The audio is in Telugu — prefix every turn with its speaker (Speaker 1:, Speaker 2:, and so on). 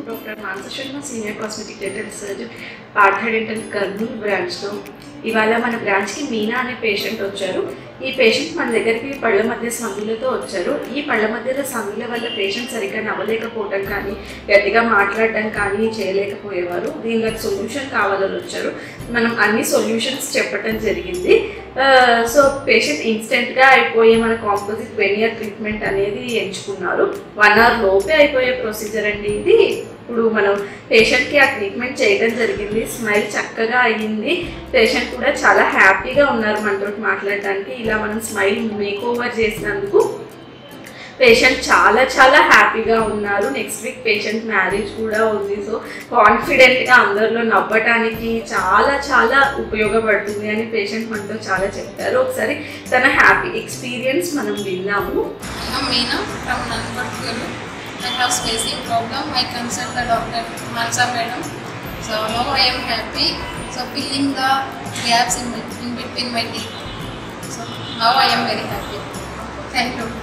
Speaker 1: Doctor Manasa Sharma senior cosmetic dental surgeon Partha dental Kurnool బ్రాంచ్లో ఇవాళ మన బ్రాంచ్కి మీనా అనే పేషెంట్ వచ్చారు ఈ పేషెంట్ మన దగ్గరికి పళ్ళ మధ్య సందులతో వచ్చారు ఈ పళ్ళ మధ్యలో సందుల వల్ల పేషెంట్ సరిగ్గా నవ్వలేకపోవడం కానీ గట్టిగా మాట్లాడడం కానీ చేయలేకపోయేవారు దీనికి సొల్యూషన్ కావాలని వచ్చారు మనం అన్ని సొల్యూషన్స్ చెప్పడం జరిగింది సో పేషెంట్ ఇన్స్టెంట్గా అయిపోయే మన కాంపోజిట్ వెనియర్ ట్రీట్మెంట్ అనేది ఎంచుకున్నారు వన్ అవర్ లోపే అయిపోయే ప్రొసీజర్ అండి ఇది ఇప్పుడు మనం పేషెంట్కి ఆ ట్రీట్మెంట్ చేయడం జరిగింది స్మైల్ చక్కగా అయ్యింది పేషెంట్ కూడా చాలా హ్యాపీగా ఉన్నారు మనతో మాట్లాడడానికి ఇలా మనం స్మైల్ మేక్ ఓవర్ చేసినందుకు పేషెంట్ చాలా చాలా హ్యాపీగా ఉన్నారు నెక్స్ట్ వీక్ పేషెంట్ మ్యారేజ్ కూడా ఉంది సో కాన్ఫిడెంట్గా అందరిలో నవ్వటానికి చాలా చాలా ఉపయోగపడుతుంది అని పేషెంట్ మనతో చాలా చెప్పారు ఒకసారి తన హ్యాపీ ఎక్స్పీరియన్స్ మనం విన్నాము
Speaker 2: I'm Meena from Nanbarkulu. I have spacing problem. I consult the doctor Mansa madam. So now I am happy. So filling the gaps in, in between my teeth. So now I am very happy. Thank you.